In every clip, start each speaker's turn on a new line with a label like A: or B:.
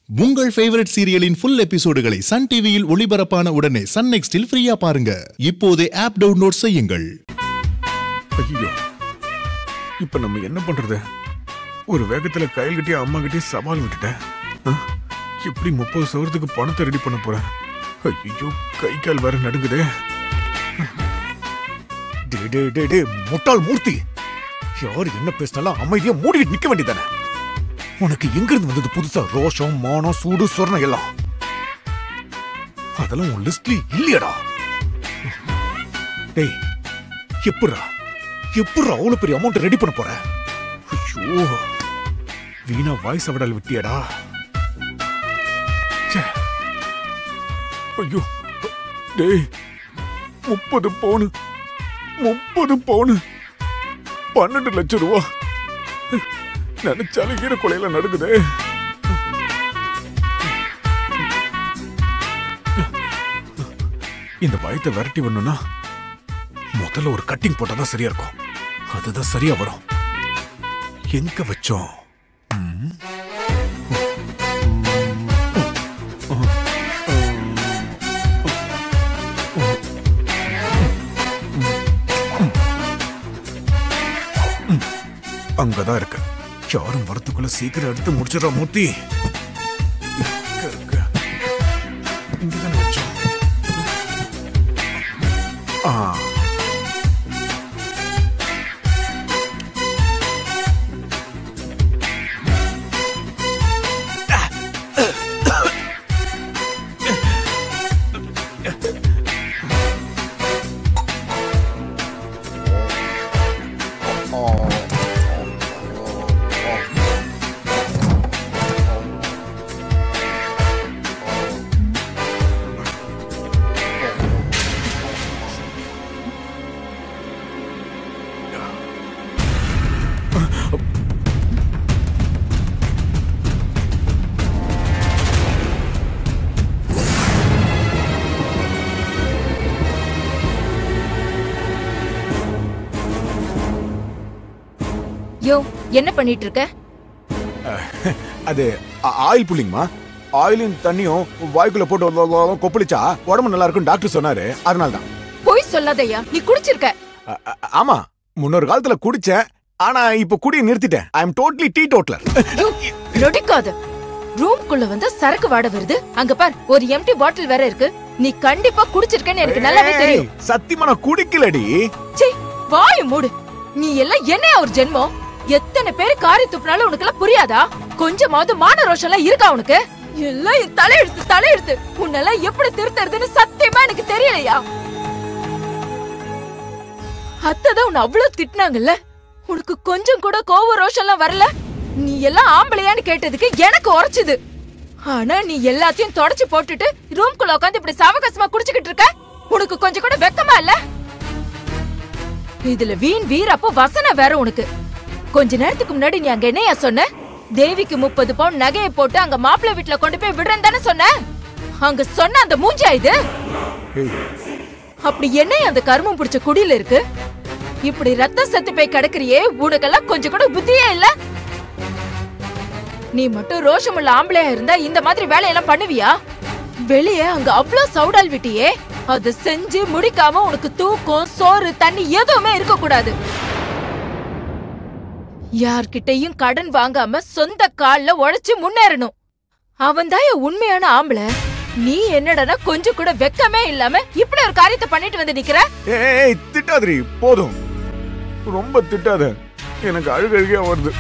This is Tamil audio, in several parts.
A: உங்கள் ஃபேவரட் சீரியலின் ஃபுல் எபிசோடுகளை சன் டிவியில் ஒளிபரப்பான உடனே சன் நெக்ஸ்டில் ஃப்ரீயா பாருங்க இப்போதே ஆப் டவுன்லோட் செய்யுங்கள்
B: ஐயோ இப்ப நம்ம என்ன பண்றது ஒரு வேகத்துல கையில் கட்டி அம்மா கிட்டே சவால் விட்டுட்டேன் ஆ? எப்படி முப்பது சவரத்துக்கு பணத்தை ரெடி பண்ண போறேன் ஐயோ கை கால் வேற நடுங்குதே டே டே டே டே முட்டாள் மூர்த்தி யார் என்ன பேசினாலும் அமைதியா மூடிட்டு நிக்க வேண்டியதானே உனக்கு எங்க இருந்து வந்தது புதுசா ரோஷம் மானம் சூடு சொர்ணம் எல்லாம் அதெல்லாம் உன் லிஸ்ட்ல இல்லையடா டேய் எப்படா எப்படா அவ்வளவு பெரிய அமௌண்ட் ரெடி பண்ண போற ஐயோ வீணா வாய்ஸ் அவடால் விட்டியடா ச்சே. ஐயோ டேய் முப்பது பவுனு முப்பது பவுனு பன்னெண்டு லட்சம் ரூபா நினைச்சாலும் ஈர கொலையில நடுக்குதே இந்த பயத்தை விரட்டி வரணும்னா முதல்ல ஒரு கட்டிங் போட்டாதான் சரியா இருக்கும் அதுதான் சரியா வரும் எங்க வச்சோம் ம்? ம். அங்கதான் இருக்கு யாரும் வரத்துக்குள்ள சீக்கிரம் எடுத்து முடிச்சிடறா மூர்த்தி இங்க இருக்கு. இங்கதானே வச்சோம் ஆ
C: யோ என்ன பண்ணிட்டு இருக்க
B: அது ஆ- ஆயில் புல்லிங்மா ஆயிலும் தண்ணியும் வாய்க்குள்ள போட்டு வ- வ- வ- கொப்பளிச்சா உடம்பு நல்லா இருக்கும் டாக்டர் சொன்னாரு அதனால தான்
C: பொய் சொல்லாதய்யா நீ குடிச்சிருக்க
B: அ- அ- ஆமா முன்னொரு காலத்துல குடிச்சேன் ஆனா இப்ப குடிய நிறுத்திட்டேன் I am totally teetotaller
C: யோ நொடிக்காத ரூம்குள்ள வந்து சரக்கு வாட வருது அங்க பார் ஒரு எம்டி பாட்டில் வேற இருக்கு நீ கண்டிப்பா குடிச்சிருக்கேன்னு எனக்கு நல்லாவே தெரியும்
B: சத்தியமா நான் குடிக்கலடி
C: சீ வாய மூடு நீ எல்லாம் என்ன ஒரு ஜென்மம் எத்தனை பேரு காரி துப்புனாலும் உனக்கு எல்லாம் புரியாதா கொஞ்சமாவது மான ரோஷம் எல்லாம் இருக்கா உனக்கு எல்லாம் என் தலையெழுத்து தலையெழுத்து உன்னெல்லாம் எப்படி திருத்துறதுன்னு சத்தியமா எனக்கு தெரியலையா அத்ததான் உன்னை அவ்வளவு திட்டினாங்கல்ல உனக்கு கொஞ்சம் கூட கோவ ரோஷம் எல்லாம் வரல நீ எல்லாம் ஆம்பளையான்னு கேட்டதுக்கு எனக்கு உரைச்சுது ஆனா நீ எல்லாத்தையும் தொடச்சு போட்டுட்டு ரூம்குள்ள உட்காந்து இப்படி சாவகாசமா குடிச்சுக்கிட்டு இருக்க உனக்கு கொஞ்சம் கூட வெக்கமா இல்ல இதுல வீண் வீரப்போ வசனம் வேற உனக்கு கொஞ்ச நேரத்துக்கு முன்னாடி நீ அங்க என்னையா சொன்ன தேவிக்கு முப்பது பவுன் நகையை போட்டு அங்க மாப்பிள்ளை வீட்டுல கொண்டு போய் விடுறேன்னு தானே சொன்ன அங்க சொன்ன அந்த மூஞ்சா இது
B: ஏய்,
C: அப்படி என்ன அந்த கருமம் பிடிச்ச குடியில இருக்கு இப்படி ரத்த சத்து போய் கிடக்குறியே உனக்கெல்லாம் கொஞ்சம் கூட புத்தியே இல்ல நீ மட்டும் ரோஷமுள்ள ஆம்பளையா இருந்தா இந்த மாதிரி வேலையெல்லாம் பண்ணுவியா வெளியே அங்க அவ்ளோ சவுடால் விட்டியே அத செஞ்சு முடிக்காம உனக்கு தூக்கம் சோறு தண்ணி எதுவுமே இருக்க கூடாது யார்கிட்டயும் கடன் வாங்காம சொந்த கால்ல உழைச்சு முன்னேறணும் அவன்தான் என் உண்மையான ஆம்பளை நீ என்னடனா கொஞ்சம் கூட வெக்கமே இல்லாம இப்படி ஒரு காரியத்தை பண்ணிட்டு வந்து நிக்கிற
B: ஏய், ஏய் திட்டாதிரி போதும் ரொம்ப திட்டாத எனக்கு அழுக அழுகையா வருது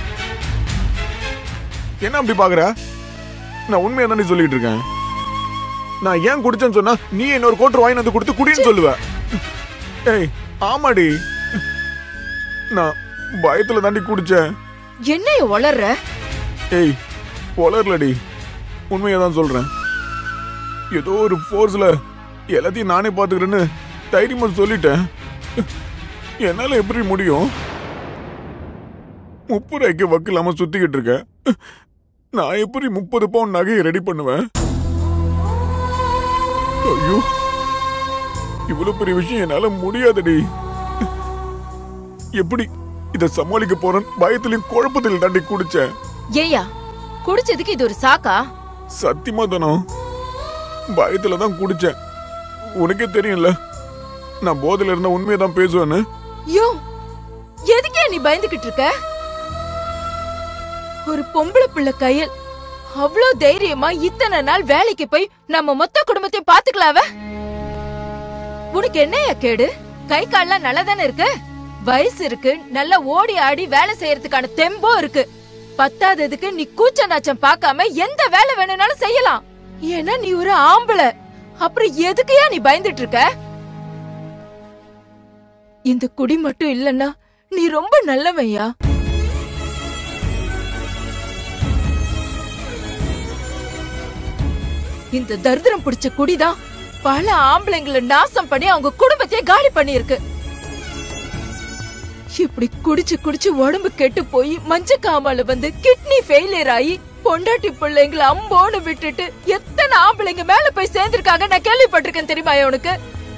B: என்ன அப்படி பாக்குற நான் உண்மையா தானே சொல்லிட்டு இருக்கேன் நான் ஏன் குடிச்சேன்னு சொன்னா நீ இன்னொரு கோட்டர் வாங்கி வந்து கொடுத்து குடின்னு சொல்லுவ ஏய் ஆமாடி நான் பயத்துல தாண்டி குடிச்சேன்
C: என்னைய வளர்ற
B: ஏய் வளரலடி உண்மையா தான் சொல்றேன் ஏதோ ஒரு ஃபோர்ஸ்ல எல்லாத்தையும் நானே பாத்துக்கிறேன்னு தைரியமா சொல்லிட்டேன் என்னால எப்படி முடியும் முப்பது ரூபாய்க்கு வக்கு இல்லாம சுத்திக்கிட்டு இருக்கேன் நான் எப்படி முப்பது பவுன் நகையை ரெடி பண்ணுவேன் ஐயோ இவ்வளவு பெரிய விஷயம் என்னால முடியாதுடி எப்படி இத சமாளிக்க போறேன் பயத்திலையும் குழப்பத்தில் தாண்டி குடிச்சேன்
C: ஏயா குடிச்சதுக்கு இது ஒரு சாக்கா
B: சத்தியமா தனம் பயத்துல தான் குடிச்சேன் உனக்கே தெரியும்ல நான் போதையில இருந்த உண்மையை தான் பேசுவேன்னு
C: யோ எதுக்கே நீ பயந்துகிட்டு இருக்க ஒரு பொம்பளை பிள்ளை கையல் அவ்ளோ தைரியமா இத்தனை நாள் வேலைக்கு போய் நம்ம மொத்த குடும்பத்தையும் பாத்துக்கலாவ உனக்கு என்னையா கேடு கை கால்லாம் நல்லா தானே இருக்கு வயசு இருக்கு நல்லா ஓடி ஆடி வேலை செய்யறதுக்கான தெம்போ இருக்கு பத்தாததுக்கு நீ கூச்ச நாச்சம் பார்க்காம எந்த வேலை வேணும்னாலும் செய்யலாம் ஏன்னா நீ ஒரு ஆம்பளை அப்புறம் எதுக்குயா நீ பயந்துட்டு இருக்க இந்த குடி மட்டும் இல்லன்னா நீ ரொம்ப நல்லவையா இந்த தரித்திரம் பிடிச்ச குடிதான் பல ஆம்பளைங்களை நாசம் பண்ணி அவங்க குடும்பத்தையே காலி பண்ணியிருக்கு இப்படி குடிச்சு குடிச்சு உடம்பு கெட்டு போய் மஞ்ச காமால வந்து கிட்னி ஃபெயிலியர் ஆகி பொண்டாட்டி பிள்ளைங்களை அம்போன்னு விட்டுட்டு எத்தனை ஆம்பளைங்க மேல போய் சேர்ந்திருக்காங்க நான் கேள்விப்பட்டிருக்கேன் தெரியுமா உனக்கு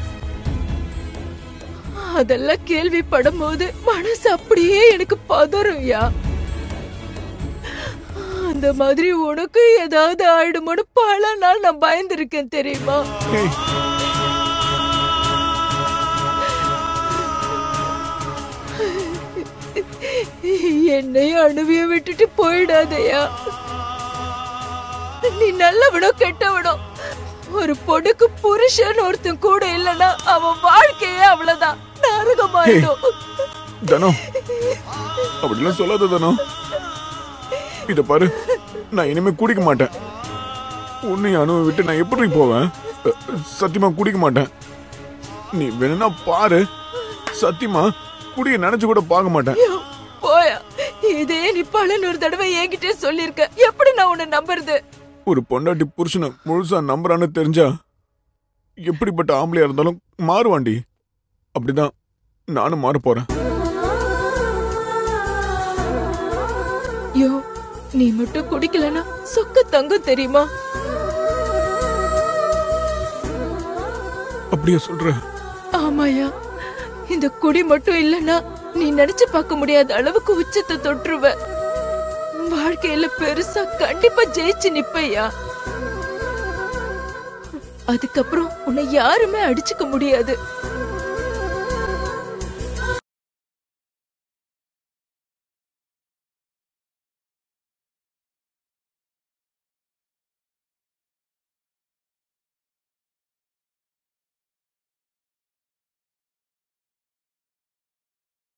C: அதெல்லாம் கேள்விப்படும் போது மனசு அப்படியே எனக்கு பதறும்யா அந்த மாதிரி உனக்கு ஏதாவது ஆயிடுமோன்னு பல நாள் நான் பயந்திருக்கேன் தெரியுமா
B: ஏய்
C: என்னையும் அணுவிய விட்டுட்டு போயிடாதயா நீ நல்லவனோ கெட்டவனோ ஒரு பொண்ணுக்கு புருஷன் ஒருத்தன் கூட இல்லனா அவன் வாழ்க்கையே அவ்வளவுதான் நரகமாயிடும்
B: தனம் அப்படிலாம் சொல்லாத தனம் இத பாரு நான் இனிமே குடிக்க மாட்டேன் உன்னை அணுவை விட்டு நான் எப்படி போவேன் அ, சத்தியமா குடிக்க மாட்டேன் நீ வேணும்னா பாரு சத்தியமா குடிய நினைச்சு கூட பார்க்க மாட்டேன்
C: ஐயோ, போயா இதே நீ பல நூறு தடவை என்கிட்டே சொல்லிருக்க எப்படி நான் உன்னை நம்புறது
B: ஒரு பொண்டாட்டி புருஷனை முழுசா நம்புறான்னு தெரிஞ்சா எப்படிப்பட்ட ஆம்பளையா இருந்தாலும் மாறுவாண்டி அப்படிதான் நானும் மாற போறேன்
C: யோ நீ மட்டும் குடிக்கலனா சொக்க தங்கம் தெரியுமா
B: அப்படியே சொல்ற
C: ஆமாயா இந்த குடி மட்டும் இல்லனா நீ நினைச்சு பார்க்க முடியாத அளவுக்கு உச்சத்தை தொற்றுவ வாழ்க்கையில பெருசா கண்டிப்பா ஜெயிச்சு நிப்பையா அதுக்கப்புறம் உன்னை யாருமே அடிச்சுக்க முடியாது